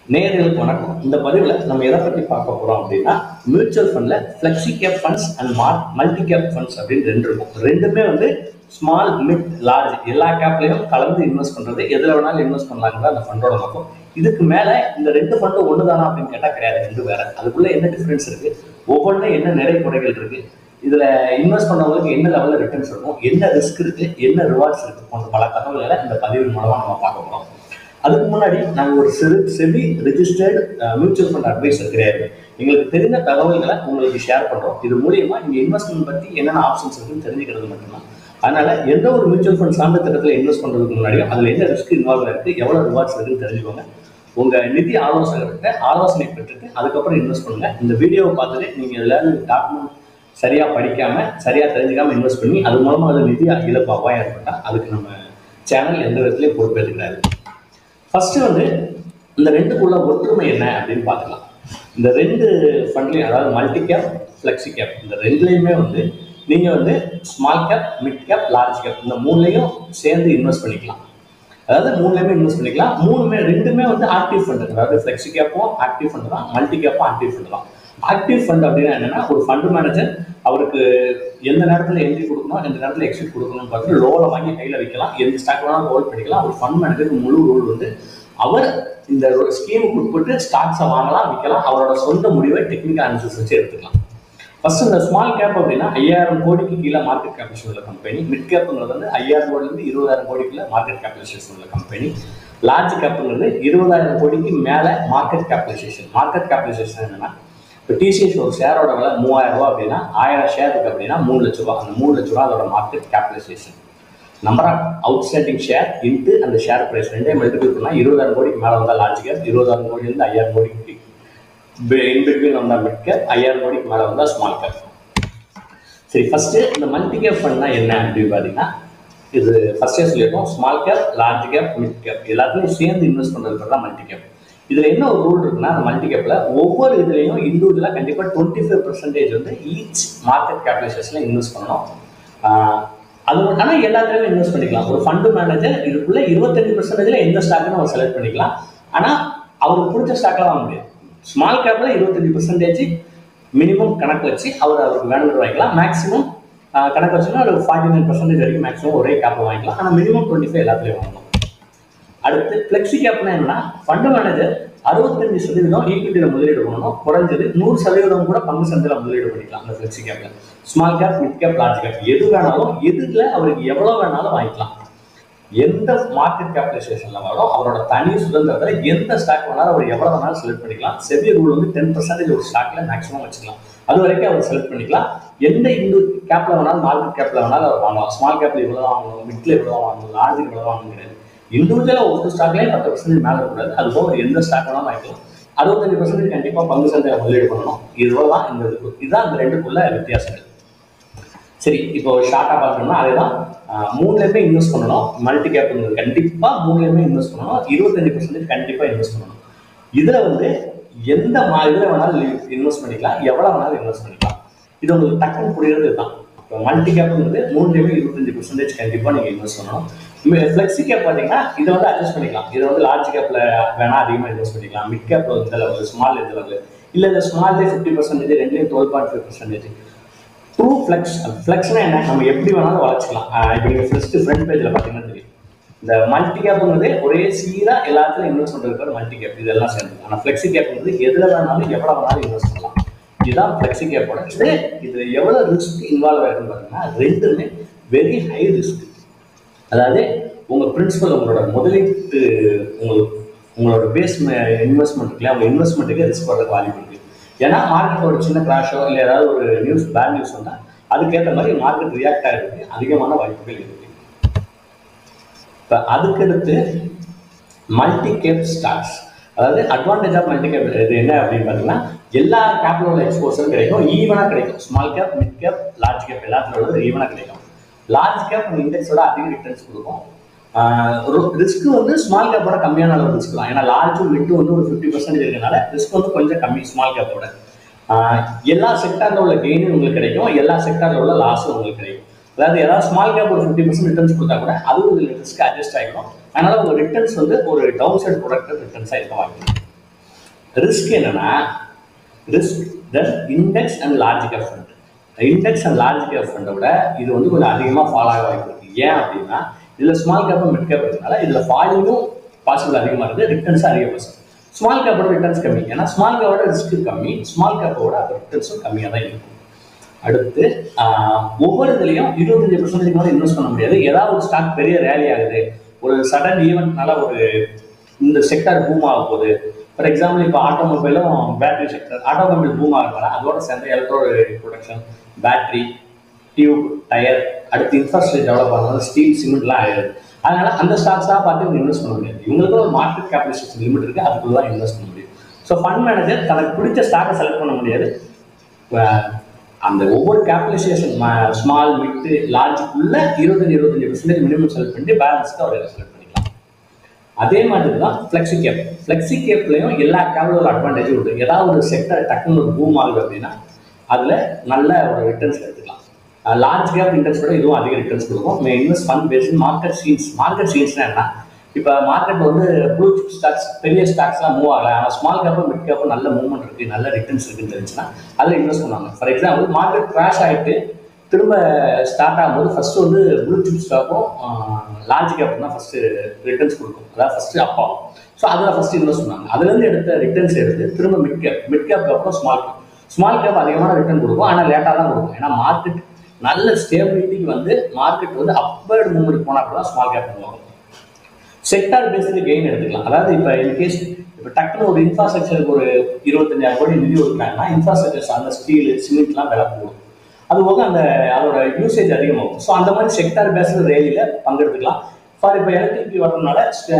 நேயர்களுக்கு வணக்கம் இந்த பதிவில் நம்ம எதை பற்றி பார்க்க போகிறோம் அப்படின்னா மியூச்சுவல் ஃபண்டில் ஃப்ளெக்ஸி கேப் ஃபண்ட்ஸ் அண்ட் மார் மல்டி கேப் ஃபண்ட்ஸ் அப்படின்னு ரெண்டு இருக்கும் ரெண்டுமே வந்து ஸ்மால் மிட் லார்ஜ் எல்லா கேப்லையும் கலந்து இன்வெஸ்ட் பண்ணுறது எதில் வேணாலும் இன்வெஸ்ட் பண்ணலாங்கிற அந்த ஃபண்டோட நோக்கம் இதுக்கு மேலே இந்த ரெண்டு ஃபண்டும் ஒன்று தானா அப்படின்னு கேட்டால் கிடையாது ரெண்டு வேற அதுக்குள்ளே என்ன டிஃப்ரென்ஸ் இருக்குது ஒவ்வொன்றும் என்ன நிறை குறைகள் இருக்குது இதில் இன்வெஸ்ட் பண்ணவங்களுக்கு என்ன லெவலில் ரிட்டர்ன்ஸ் இருக்கும் என்ன ரிஸ்க் இருக்குது என்ன ரிவார்ட்ஸ் இருக்குது போன்ற பல தகவல்களை இந்த பதிவின் மூலமாக நம்ம பார்க்க போகிறோம் அதுக்கு முன்னாடி நாங்கள் ஒரு SEBI SEBI registered mutual fund advisor கிடையாது எங்களுக்கு தெரிந்த தகவல்களை உங்களுக்கு ஷேர் பண்ணுறோம் இது மூலியமா நீங்கள் இன்வெஸ்ட்மெண்ட் பற்றி என்னென்ன ஆப்ஷன்ஸ் இருக்குன்னு தெரிஞ்சுக்கிறது மட்டும்தான் அதனால எந்த ஒரு மியூச்சுவல் ஃபண்ட் சார்ந்த திட்டத்தில் இன்வெஸ்ட் பண்ணுறதுக்கு முன்னாடியும் அதில் என்ன ரிஸ்க் இன்வால்வ் இருக்குது எவ்வளோ ரிவார்ட்ஸ் இருக்குன்னு தெரிஞ்சுக்கோங்க உங்கள் நிதி ஆலோசகர்கிட்ட ஆலோசனை பெற்றுட்டு அதுக்கப்புறம் இன்வெஸ்ட் பண்ணுங்க இந்த வீடியோவை பார்த்துட்டு நீங்கள் இதில் டாக்குமெண்ட் சரியாக படிக்காமல் சரியாக தெரிஞ்சுக்காம இன்வெஸ்ட் பண்ணி அது மூலமாக அது நிதி இழப்பு அபாயம் ஏற்பட்டால் அதுக்கு நம்ம சேனல் எந்த விதத்துலையும் பொறுப்பேற்றுக்கிறாரு ஃபர்ஸ்ட் வந்து இந்த ரெண்டுக்குள்ள ஒற்றுமை என்ன அப்படின்னு பார்க்கலாம் இந்த ரெண்டு ஃபண்ட்லையும் அதாவது மல்டி கேப் ஃப்ளெக்ஸி கேப் இந்த ரெண்டுலேயுமே வந்து நீங்கள் வந்து small cap mid cap large cap இந்த மூணுலையும் சேர்ந்து இன்வெஸ்ட் பண்ணிக்கலாம் அதாவது மூணுலையுமே இன்வெஸ்ட் பண்ணிக்கலாம் மூணுமே ரெண்டுமே வந்து ஆக்டிவ் ஃபண்ட் அதாவது ஃப்ளெக்ஸி கேப்பும் ஆக்டிவ் ஃபண்ட் தான் மல்டி கேப்பும் ஆக்டிவ் ஃபண்ட் தான் ஆக்டிவ் ஃபண்ட் அப்படின்னா என்னன்னா ஒரு ஃபண்ட் மேனேஜர் அவருக்கு எந்த நேரத்தில் என்ட்ரி கொடுக்கணும் எந்த நேரத்தில் எக்ஸிட் கொடுக்கணும்னு பார்த்துட்டு லோவில் வாங்கி கையில் வைக்கலாம் எந்த ஸ்டாக் வேணாலும் ஹோல்ட் பண்ணிக்கலாம் ஒரு ஃபண்ட் மேனேஜருக்கு முழு ரோல் வந்து அவர் இந்த ஸ்கீமுக்கு உட்பட்டு ஸ்டாக்ஸை வாங்கலாம் விற்கலாம் அவரோட சொந்த முடிவை டெக்னிக்கல் அனாலிசிஸ் வச்சு எடுத்துக்கலாம் ஃபர்ஸ்ட் இந்த ஸ்மால் கேப் அப்படின்னா ஐயாயிரம் கோடிக்கு கீழே மார்க்கெட் கேபிடேஷன் உள்ள கம்பெனி மிட் கேப்புங்கிறது வந்து ஐயாயிரம் கோடிலேருந்து இருபதாயிரம் கோடிக்குள்ள மார்க்கெட் கேபிடலைசேஷன் உள்ள கம்பெனி லார்ஜ் கேப்புங்கிறது இருபதாயிரம் கோடிக்கு மேலே மார்க்கெட் கேபிடலைசேஷன் மார்க்கெட் கேபிடலைசேஷன் என்னன்னா இப்போ டிசிஎஸ் ஒரு ஷேரோட விலை மூவாயிரம் ரூபா அப்படின்னா ஆயிரம் ஷேர் இருக்கு அப்படின்னா மூணு லட்ச ரூபா அந்த மூணு லட்ச ரூபா அதோட market capitalisation number of outstanding share into அந்த ஷேர் ப்ரைஸ் ரெண்டே மல்டிபிள் பண்ணால் இருபதாயிரம் கோடிக்கு மேலே வந்தால் லார்ஜ் கேப் இருபதாயிரம் கோடியிலேருந்து ஐயாயிரம் கோடிக்கு இன் பிட்வீன் வந்தால் மிட் கேப் ஐயாயிரம் கோடிக்கு மேலே வந்தால் ஸ்மால் கேப் சரி ஃபர்ஸ்ட் இந்த மல்டி கேப் ஃபண்ட்னா என்ன அப்படின்னு பார்த்தீங்கன்னா இது ஃபர்ஸ்டே சொல்லியிருக்கோம் small cap large cap mid cap எல்லாத்துலையும் சேர்ந்து இன்வெஸ்ட் பண்ணுறது தான் மல்டி கேப் இதில் என்ன ஒரு ரூல் இருக்குன்னா அந்த மல்டி கேப்பில் ஒவ்வொரு இதுலேயும் இண்டிவிஜுவலாக கண்டிப்பாக டுவெண்ட்டி ஃபைவ் பர்சன்டேஜ் வந்து ஈச் மார்க்கெட் கேபிடலைசேஷனில் இன்வெஸ்ட் பண்ணணும் ஆஹ் அது மட்டும் ஆனால் எல்லாத்துலேயுமே இன்வெஸ்ட் பண்ணிக்கலாம் ஒரு ஃபண்டு மேனேஜர் இதுக்குள்ள இருபத்தஞ்சு பர்சன்டேஜில் எந்த ஸ்டாக்னு அவர் செலக்ட் பண்ணிக்கலாம் ஆனால் அவருக்கு பிடிச்ச ஸ்டாக்கில் வாங்க முடியாது ஸ்மால் கேப்பில் இருபத்தஞ்சு பர்சன்டேஜ் மினிமம் கணக்கு வச்சு அவர் அவருக்கு வேணுங்கிற வாங்கிக்கலாம் மேக்ஸிமம் கணக்கு வச்சுன்னா ஒரு ஃபார்ட்டி நைன் பர்சன்டேஜ் வரைக்கும் மேக்ஸிமம் ஒரே கேப்பில் வாங்கிக்கலாம் ஆனால் மினிமம் டுவெண்ட்டி ஃபைவ் எல்லாத்துலேயும் வாங்கலாம் அடுத்து ஃப்ளெக்ஸி கேப்னா என்னன்னா ஃபண்ட் மேனேஜர் அறுபத்தஞ்சு சதவீதம் ஈக்விட்டியில் முதலீடு பண்ணணும் குறைஞ்சது நூறு சதவீதம் கூட பங்கு சந்தையில் முதலீடு பண்ணிக்கலாம் அந்த ஃப்ளெக்ஸி கேப்ல small cap mid cap large cap எது வேணாலும் எதுல அவருக்கு எவ்வளோ வேணாலும் வாங்கிக்கலாம் எந்த மார்க்கெட் கேபிடலைசேஷன்ல வரும் அவரோட தனி சுதந்திரத்தில் எந்த ஸ்டாக் வேணாலும் அவர் எவ்வளோ வேணாலும் செலக்ட் பண்ணிக்கலாம் செபி ரூல் வந்து டென் பர்சன்டேஜ் ஒரு ஸ்டாக்ல மேக்ஸிமம் வச்சுக்கலாம் அது வரைக்கும் அவர் செலக்ட் பண்ணிக்கலாம் எந்த இந்து கேப்ல வேணாலும் மார்க்கெட் கேப்ல வேணாலும் அவர் வாங்கலாம் ஸ்மால் கேப்ல இவ்வளோ வாங்கணும் மிட்ல இவ்வளோ வாங்கணும் லார்ஜ் இவ்வளோ வாங்கணும் கிடையாது இண்டிவிஜுவலாக ஒவ்வொரு ஸ்டாக்லேயும் பத்து பர்சன்டேஜ் மேலே இருக்கக்கூடாது அது போக எந்த ஸ்டாக் வேணாலும் வாங்கிக்கலாம் அறுபத்தஞ்சு பர்சன்டேஜ் கண்டிப்பாக பங்கு சந்தையில் முதலீடு பண்ணணும் இதுவரை தான் இந்த இது இதுதான் இந்த ரெண்டுக்குள்ள வித்தியாசங்கள் சரி இப்போ ஷார்ட்டாக பார்த்தோம்னா அதுதான் மூணுலேயுமே இன்வெஸ்ட் பண்ணணும் மல்டி கேப்புங்கிறது கண்டிப்பாக மூணுலேயுமே இன்வெஸ்ட் பண்ணணும் இருபத்தஞ்சு பர்சன்டேஜ் கண்டிப்பாக இன்வெஸ்ட் பண்ணணும் இதில் வந்து எந்த மா இதில் வேணாலும் இன்வெஸ்ட் பண்ணிக்கலாம் எவ்வளோ வேணாலும் இன்வெஸ்ட் பண்ணிக்கலாம் இது உங்களுக்கு டக்குன்னு புரியுறது தான் இப்போ மல்டி கேப்புங்கிறது மூணுலேயுமே இருபத்தஞ்சு பர்சன்டேஜ் கண்டிப்பாக நீங்கள் இன்வெஸ்ட் பண்ணணும் ஃப்ளெக்ஸி கேப் பார்த்தீங்கன்னா இதை வந்து அட்ஜஸ்ட் பண்ணிக்கலாம் இதை வந்து லார்ஜ் கேப்பில் வேணால் அதிகமாக இன்வெஸ்ட் பண்ணிக்கலாம் மிட் கேப்பில் இந்த லெவல் ஸ்மால் இந்த லெவல் இல்லை இந்த ஸ்மால்லே ஃபிஃப்டி பர்சன்டேஜ் ரெண்டுலேயும் twelve point five percentage true flex ஃப்ளெக்ஸ்னா என்ன நம்ம எப்படி வேணாலும் வளர்ச்சிக்கலாம் இப்போ நீங்கள் ஃபர்ஸ்ட் ஃப்ரண்ட் பேஜில் பார்த்தீங்கன்னா தெரியும் இந்த மல்டி கேப்புங்கிறது ஒரே சீராக எல்லாத்துலையும் இன்வெஸ்ட் பண்ணுறது மல்டி கேப் இதெல்லாம் சேர்ந்து ஆனால் ஃப்ளெக்ஸி கேப்புங்கிறது எதில் வேணாலும் எவ்வளோ வேணாலும் இன்வெஸ்ட் பண்ணலாம் இதுதான் ஃப்ளெக்ஸி கேப்போட இது இது எவ்வளோ ரிஸ்க் இன்வால்வ் ஆகிருக்குன்னு பார்த்தீங்கன்னா ரெண்டுமே வெரி ஹை ரிஸ்க் அதாவது உங்கள் பிரின்சிபல் உங்களோட முதலீட்டு உங்களுக்கு உங்களோட பேஸ் இன்வெஸ்ட்மெண்ட் இருக்குல்ல அவங்க இன்வெஸ்ட்மெண்ட்டுக்கு ரிஸ்க் வர்றதுக்கு வாய்ப்பு இருக்குது ஏன்னா மார்க்கெட் ஒரு சின்ன கிராஷோ இல்லை ஏதாவது ஒரு நியூஸ் பேட் நியூஸ் வந்தால் அதுக்கேற்ற மாதிரி மார்க்கெட் ரியாக்ட் ஆகிறதுக்கு அதிகமான வாய்ப்புகள் இருக்குது இப்போ அதுக்கடுத்து மல்டி கேப் ஸ்டாக்ஸ் அதாவது அட்வான்டேஜ் ஆஃப் மல்டி கேப் இது என்ன அப்படின்னு பார்த்தீங்கன்னா எல்லா கேப்பில் உள்ள எக்ஸ்போசரும் கிடைக்கும் ஈவனாக கிடைக்கும் small cap mid cap large cap எல்லாத்துல உள்ளது ஈவனாக கிடைக்கும் லார்ஜ் கேப் உங்கள் இண்டெக்ஸோட அதிக ரிட்டர்ன்ஸ் கொடுக்கும் ரிஸ்க் வந்து ஸ்மால் கேப்போட கம்மியான அளவு ரிஸ்க் தான் ஏன்னா லார்ஜும் மிட்டும் வந்து ஒரு ஃபிஃப்டி பர்சன்டேஜ் இருக்கனால ரிஸ்க் வந்து கொஞ்சம் கம்மி ஸ்மால் கேப்போட எல்லா செக்டாரில் உள்ள கெயினும் உங்களுக்கு கிடைக்கும் எல்லா செக்டாரில் உள்ள லாஸும் உங்களுக்கு கிடைக்கும் அதாவது ஏதாவது ஸ்மால் கேப் ஒரு ஃபிஃப்டி பர்சன்ட் ரிட்டர்ன்ஸ் கொடுத்தா கூட அதுவும் இதில் ரிஸ்க் அட்ஜஸ்ட் ஆகிடும் அதனால உங்கள் ரிட்டர்ன்ஸ் வந்து ஒரு டவுன் சைட் ப்ராடக்ட் ரிட்டர்ன்ஸாக இருக்க வாய்ப்பு ரிஸ்க் என்னன்னா risk then index and large cap fund index and large cap ஃபண்டை விட இது வந்து கொஞ்சம் அதிகமாக ஃபால் ஆக வாய்ப்பு இருக்கு ஏன் அப்படின்னா இதில் ஸ்மால் கேப் மிட் கேப் இருக்கிறதுனால இதில் ஃபாலிங்கும் பாசிபிள் அதிகமாக இருக்குது ரிட்டர்ன்ஸ் அதிகமாக ஸ்மால் கேப்போட ரிட்டர்ன்ஸ் கம்மி ஏன்னா ஸ்மால் கேப்போட ரிஸ்க் கம்மி ஸ்மால் கேப்போட ரிட்டர்ன்ஸும் கம்மியாக தான் இருக்கும் அடுத்து ஆஹ், ஒவ்வொரு இதுலையும் இருபத்தஞ்சு பர்சன்டேஜ் மேலே இன்வெஸ்ட் பண்ண முடியாது ஏதாவது ஒரு ஸ்டாக் பெரிய ரேலி ஆகுது ஒரு சடன் ஈவெண்ட்னால ஒரு இந்த செக்டர் பூம் ஆக போகுது ஃபார் எக்ஸாம்பிள் இப்போ ஆட்டோமொபைலும் பேட்டரி செக்டர் ஆட்டோமொபைல் பூம் ஆகிறதுனால அதோட சேர்ந்து electro production battery tube tyre அடுத்து இன்ஃப்ராஸ்ட்ரக்சர் டெவலப் ஆகிறதுனால ஸ்டீல் சிமெண்ட்லாம் ஆயிடுது அதனால அந்த ஸ்டாக்ஸாக பார்த்து இவங்க இன்வெஸ்ட் பண்ண முடியாது இவங்களுக்கு ஒரு மார்க்கெட் கேபிடலைசேஷன் லிமிட் இருக்குது அதுக்குள்ள தான் இன்வெஸ்ட் பண்ண முடியும் ஸோ ஃபண்ட் மேனேஜர் தனக்கு பிடிச்ச ஸ்டாக்கை செலக்ட் பண்ண முடியாது அஹ் அந்த ஒவ்வொரு கேபிடலைசேஷன் ஸ்மால் மிட்டு லார்ஜுக்குள்ள இருபத்தஞ்சு இருபத்தஞ்சு பர்சன்டேஜ் மினிமம் செலக்ட் பண்ணி பேலன்ஸ்க்கு அவர் செலக்ட் பண்ணிக்கலாம் அதே மாதிரி தான் ஃப்ளெக்ஸி கேப் ஃப்ளெக்ஸி கேப்லையும் எல்லா கேப்ல ஒரு அட்வான்டேஜ் உண்டு ஏதாவது ஒரு செக்டர் டக்குன்னு ஒரு பூம் ஆகுது அப்படின்னா அதில் நல்ல ஒரு ரிட்டர்ன்ஸ் எடுத்துக்கலாம் லார்ஜ் கேப் இண்டெக்ஸ் விட இதுவும் அதிக ரிட்டர்ன்ஸ் கொடுக்கும் may invest fund based market scenes market சீன்ஸ்னா என்ன இப்போ மார்க்கெட் வந்து ப்ளூ சிப் ஸ்டாக்ஸ் பெரிய ஸ்டாக்ஸ்லாம் மூவ் ஆகல ஆனால் ஸ்மால் கேப்பு மிட் கேப்பு நல்ல மூவ்மெண்ட் இருக்குது நல்ல ரிட்டர்ன்ஸ் இருக்குன்னு தெரிஞ்சுன்னா அதில் இன்வெஸ்ட் பண்ணுவாங்க ஃபார் எக்ஸாம்பிள் மார்க்கெட் கிராஷ் ஆகிட்டு திரும்ப ஸ்டார்ட் ஆகும்போது ஃபர்ஸ்ட் வந்து ப்ளூ சிப் ஸ்டாக்கும் லார்ஜ் கேப் தான் ஃபர்ஸ்ட் ரிட்டர்ன்ஸ் கொடுக்கும் அதாவது ஃபர்ஸ்ட் அப் ஆகும் ஸோ அதில் ஃபர்ஸ்ட் இன்வெஸ்ட் பண்ணாங்க அதுலேருந்து எடுத்த ரிட்டர்ன்ஸ் எடுத்து திரும்ப மிட் கேப் மிட் கேப்க்கு அப்புறம் ஸ்மால் கேப் ஸ்மால் கேப் அதிகமான ரிட்டர்ன் கொடுக்கும் ஆனால் லேட்டாக தான் கொடுக்கும் ஏன்னா மார்க்கெட் நல்ல ஸ்டேபிலிட்டிக்கு வந்து மார்க்கெட் வந்து அப்பர்ட் மூவ்மெண்ட் போனால் கூட ஸ்மால் கேப் பண்ணுவாங்க செக்டார் பேஸ்டு கெயின் எடுத்துக்கலாம் அதாவது இப்போ இன்கேஸ் இப்போ டக்குனு ஒரு இன்ஃப்ராஸ்ட்ரக்சருக்கு ஒரு இருபத்தஞ்சாயிரம் கோடி நிதி ஒதுக்குறாங்கன்னா இன்ஃப்ராஸ்ட்ரக்சர் அந்த ஸ்டீல் சிமெண்ட்லாம் விலை போடும் அது போக அந்த அதோட யூசேஜ் அதிகமாகும் ஸோ அந்த மாதிரி செக்டார் பேஸ்டு ரேலியில் பங்கெடுத்துக்கலாம் ஃபார் இப்போ எலக்ட்ரிக் வரதுனால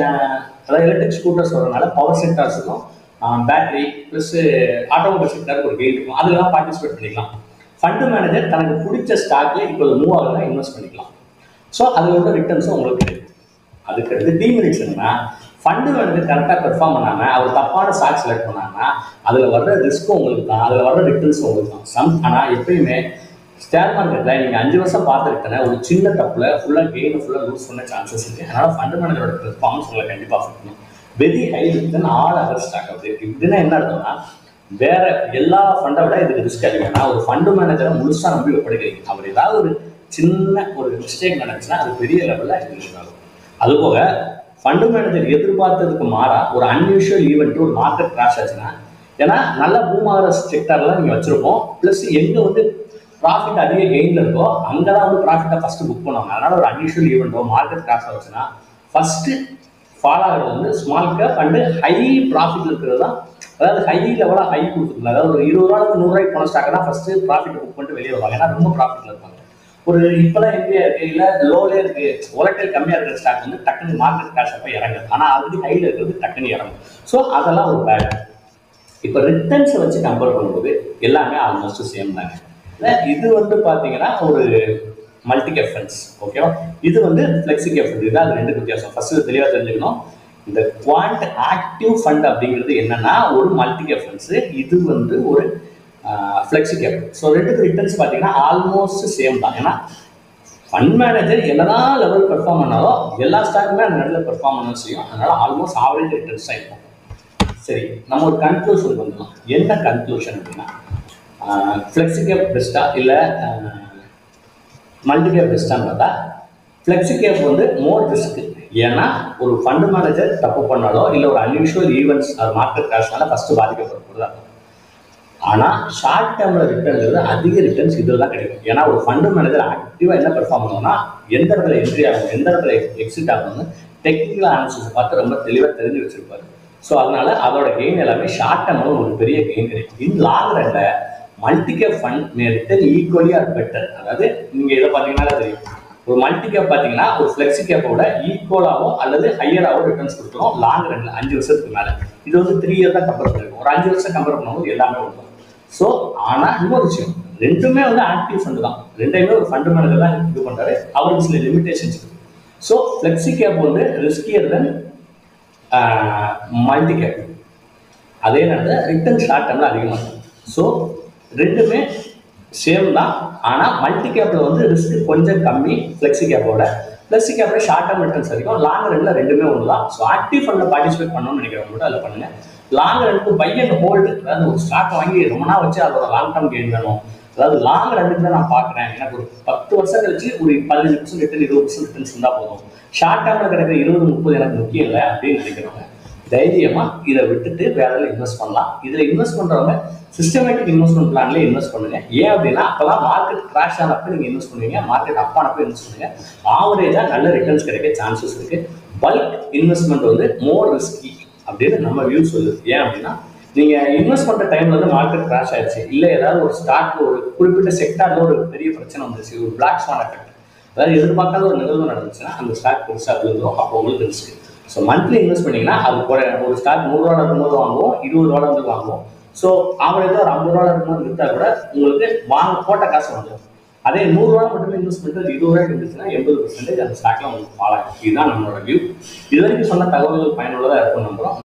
அதாவது எலக்ட்ரிக் ஸ்கூட்டர்ஸ் வரதுனால பவர் செக்டார்ஸுக்கும் பேட்டரி ப்ளஸ் ஆட்டோமொபைல் செக்டாருக்கு ஒரு கெயின் இருக்கும் அதெல்லாம் பார்ட்டிசிபேட் பண்ணிக்கலாம் ஃபண்டு மேனேஜர் தனக்கு பிடிச்ச ஸ்டாக்ல இப்போ மூவ் ஆகுதுன்னா இன்வெஸ்ட் பண்ணிக்கலாம் ஸோ அதில் உள்ள ரிட்டர்ன்ஸும் உங்களுக்கு கிடைக்கும் அதுக்கடுத்து டீமெரிட்ஸ் என்னன்னா ஃபண்டு மேனேஜர் கரெக்டாக பெர்ஃபார்ம் பண்ணாம அவர் தப்பான ஸ்டாக் செலக்ட் பண்ணாங்கன்னா அதில் வர்ற ரிஸ்க்கும் உங்களுக்கு தான் அதில் வர்ற ரிட்டர்ன்ஸும் உங்களுக்கு தான் சம் ஆனால் எப்பயுமே ஷேர் மார்க்கெட்டில் நீங்கள் அஞ்சு வருஷம் பார்த்துருக்கேன் ஒரு சின்ன தப்பில் ஃபுல்லாக கெயின் ஃபுல்லாக லூஸ் பண்ண சான்சஸ் இருக்குது அதனால் ஃபண்டு மேனேஜரோட பெர்ஃபார்மன்ஸ் உங்களை கண்டிப்பாக அஃபெக்ட் பண்ணும் very high return all other stock அப்படி இருக்கு இதுன்னா என்ன அர்த்தம்னா வேற எல்லா ஃபண்டை விட இதுக்கு ரிஸ்க் அதிகம்னா ஒரு ஃபண்டு மேனேஜரை முழுசா நம்பி ஒப்படைக்கிறீங்க அவர் ஏதாவது ஒரு சின்ன ஒரு மிஸ்டேக் நடந்துச்சுன்னா அது பெரிய லெவலில் ஆகும் அதுபோக ஃபண்டு மேனேஜர் எதிர்பார்த்ததுக்கு மாறா ஒரு அன்யூஷுவல் ஈவெண்ட் ஒரு மார்க்கெட் கிராஷ் ஆச்சுன்னா ஏன்னா நல்ல பூம் ஆகிற செக்டர்லாம் நீங்கள் வச்சிருப்போம் ப்ளஸ் எங்கே வந்து ப்ராஃபிட் அதிக கெயினில் இருக்கோ அங்கே தான் வந்து ப்ராஃபிட்டை ஃபஸ்ட்டு புக் பண்ணுவாங்க அதனால ஒரு அன்யூஷுவல் ஈவெண்ட்டோ மார்க்கெட் கிராஷ் ஆச்சுன்னா ஃபஸ்ட்டு ஃபால் ஆகிறது வந்து small cap and high profit இருக்கிறது தான் அதாவது ஹை லெவலாக ஹை கொடுத்துருங்க அதாவது ஒரு இருபது ரூபாய்க்கு நூறுரூவாய்க்கு போன ஸ்டாக் தான் ஃபஸ்ட்டு ப்ராஃபிட் புக் பண்ணிட்டு வெளியே வருவாங்க ஏன்னா ரொம்ப ப்ராஃபிட்டில் இருப்பாங்க ஒரு இப்போலாம் இந்தியா இருக்கு இல்லை லோலே இருக்கு ஒலட்டைல் கம்மியாக இருக்கிற ஸ்டாக் வந்து டக்குனு மார்க்கெட் கிராஷ் அப்போ இறங்குது ஆனால் ஆல்ரெடி ஹையில் இருக்கிறது டக்குனு இறங்கும் ஸோ அதெல்லாம் ஒரு பேட் இப்போ ரிட்டர்ன்ஸை வச்சு கம்பேர் பண்ணும்போது எல்லாமே ஆல்மோஸ்ட் சேம் தாங்க இல்ல, இது வந்து பார்த்தீங்கன்னா ஒரு மல்டி ஃபண்ட்ஸ் ஓகேவா இது வந்து ஃப்ளெக்ஸி ஃபண்ட் இது அது ரெண்டு வித்தியாசம் ஃபர்ஸ்ட் தெளிவாக தெரிஞ்சுக்கணும் இந்த குவாண்ட் ஆக்டிவ் ஃபண்ட் அப்படிங்கிறது என்னன்னா ஒரு மல்டி ஃபண்ட்ஸ் இது வந்து ஒரு ஃப்ளெக்ஸி கேப் ஸோ ரெண்டுக்கு ரிட்டர்ன்ஸ் பார்த்தீங்கன்னா ஆல்மோஸ்ட் சேம் தான் ஏன்னா ஃபண்ட் மேனேஜர் என்னதான் லெவல் பெர்ஃபார்ம் பண்ணாலும் எல்லா ஸ்டாக்குமே அந்த நல்ல பெர்ஃபார்ம் பண்ண செய்யும் அதனால ஆல்மோஸ்ட் ஆவரேஜ் ரிட்டர்ன்ஸ் தான் இருக்கும் சரி நம்ம ஒரு கன்க்ளூஷன் வந்துடலாம் என்ன கன்க்ளூஷன் அப்படின்னா ஃப்ளெக்ஸி கேப் பெஸ்ட்டா இல்லை மல்டி கேப் பெஸ்ட்டான்னு பார்த்தா ஃப்ளெக்ஸி கேப் வந்து மோர் ரிஸ்க் ஏன்னா ஒரு ஃபண்ட் மேனேஜர் தப்பு பண்ணாலோ இல்லை ஒரு அன்யூஷுவல் ஈவெண்ட்ஸ் அது மார்க்கெட் கிராஷ்னால ஃபஸ்ட்டு பாதிக்கப்படுறது தான் ஆனால் ஷார்ட் டேர்மில் ரிட்டர்ன்றது அதிக ரிட்டர்ன்ஸ் இதில் தான் கிடைக்கும் ஏன்னா ஒரு ஃபண்டு மேனேஜர் ஆக்டிவாக என்ன பெர்ஃபார்ம் பண்ணணும்னா எந்த இடத்துல என்ட்ரி ஆகணும் எந்த இடத்துல எக்ஸிட் ஆகணும்னு டெக்னிக்கல் அனாலிசிஸ் பார்த்து ரொம்ப தெளிவாக தெரிஞ்சு வச்சிருப்பாரு ஸோ அதனால அதோட கெயின் எல்லாமே ஷார்ட் டேர்மில் ஒரு பெரிய கெயின் கிடைக்கும் இன் லாங் ரன்ல multicap fund may return equally or better அதாவது நீங்கள் இதை பார்த்தீங்கன்னா தெரியும் ஒரு மல்டி கேப் பார்த்தீங்கன்னா ஒரு ஃப்ளெக்ஸி கேப்போட ஈக்குவலாகவோ அல்லது ஹையராகவோ ரிட்டர்ன்ஸ் கொடுத்துரும் லாங் ரன்ல அஞ்சு வருஷத்துக்கு மேலே இது வந்து த்ரீ இயர் தான் கம்பேர் பண்ணிருக்கும் ஒரு அஞ்சு வருஷம் கம்பேர் பண்ணும்போது எல்லாமே வரும் ஸோ ஆனால் இன்னொரு விஷயம் ரெண்டுமே வந்து ஆக்டிவ் ஃபண்டு தான் ரெண்டையுமே ஒரு ஃபண்டு மேனேஜர் தான் இது பண்ணுறாரு அவருக்கு சில லிமிடேஷன்ஸ் இருக்கு ஸோ ஃப்ளெக்ஸி கேப் வந்து ரிஸ்கியர் தென் மல்டி கேப் அதே நேரத்தில் ரிட்டர்ன் ஷார்ட் டேர்மில் அதிகமாக இருக்கும் ஸோ ரெண்டுமே சேம் தான் ஆனால் மல்டி கேப்பில் வந்து ரிஸ்க் கொஞ்சம் கம்மி ஃப்ளெக்ஸி கேப்போட பிளஸ் கேப்ல ஷார்ட் டேர்ம் ரிட்டர்ன்ஸ் அதிகம் லாங் ரன்ல ரெண்டுமே ஒன்று தான் ஸோ ஆக்டிவ் ஃபண்ட்ல பார்ட்டிசிபேட் பண்ணணும்னு நினைக்கிறவங்க கூட அதில் பண்ணுங்க லாங் ரனுக்கு பை அண்ட் ஹோல்டு அதாவது ஒரு ஸ்டாக் வாங்கி ரொம்ப நாள் வச்சு அதோட லாங் டேர்ம் கெயின் வேணும் அதாவது லாங் ரன்னுக்கு தான் நான் பார்க்குறேன் எனக்கு ஒரு பத்து வருஷம் கழிச்சு ஒரு பதினஞ்சு பர்சன்ட் ரிட்டர்ன் இருபது பர்சன்ட் ரிட்டர்ன்ஸ் இருந்தால் போதும் ஷார்ட் டேர்ம்ல கிடைக்கிற இருபது முப்பது எனக்கு முக்கியம் இல்லை அப்படின்னு நினைக்கிறவங்க தைரியமா இதை விட்டுட்டு வேற இதில் இன்வெஸ்ட் பண்ணலாம் இதுல இன்வெஸ்ட் பண்றவங்க சிஸ்டமேட்டிக் இன்வெஸ்ட்மெண்ட் பிளான்ல இன்வெஸ்ட் பண்ணுங்க ஏன் அப்படின்னா அப்பதான் மார்க்கெட் கிராஷ் ஆனப்ப நீங்க இன்வெஸ்ட் பண்ணுவீங்க மார்க்கெட் அப் ஆனப்ப இன்வெஸ்ட் பண்ணுங்க ஆவரேஜா நல்ல ரிட்டர்ன்ஸ் கிடைக்க சான்சஸ் இருக்கு பல்க் இன்வெஸ்ட்மெண்ட் வந்து மோர் ரிஸ்கி அப்படின்னு நம்ம வியூ சொல்லுது ஏன் அப்படின்னா நீங்க இன்வெஸ்ட் பண்ற டைம்ல வந்து மார்க்கெட் கிராஷ் ஆயிடுச்சு இல்ல ஏதாவது ஒரு ஸ்டாக்ல ஒரு குறிப்பிட்ட செக்டார்ல ஒரு பெரிய பிரச்சனை வந்துருச்சு ஒரு பிளாக் ஸ்வான் எஃபெக்ட் அதாவது எதிர்பார்க்காத ஒரு நிகழ்வு நடந்துச்சுன்னா அந்த ஸ்டாக் பெருசாக விழுந்துரும் அப்போ உங்களுக்கு ரிஸ்க் ஸோ மந்த்லி இன்வெஸ்ட் பண்ணீங்கன்னா அது ஒரு ஒரு ஸ்டாக் நூறுரூவா இருக்கும்போது வாங்குவோம் இருபது ரூபா இருந்து வாங்குவோம் ஸோ ஆவரேஜாக ஒரு ஐம்பது ரூபா இருக்கும்போது விற்றா கூட உங்களுக்கு வாங்க போட்ட காசு வந்துடும் அதே நூறுரூவா மட்டுமே இன்வெஸ்ட் பண்ணிட்டு அது இருபது ரூபாய்க்கு இருந்துச்சுன்னா எண்பது பர்சன்டேஜ் அந்த ஸ்டாக்ல உங்களுக்கு ஃபாலோ ஆகும் இதுதான் நம்மளோட வியூ இது வரைக்கும் சொன்ன தகவல்கள் பயனுள்ளதாக இருக்கும் நம்புறோம்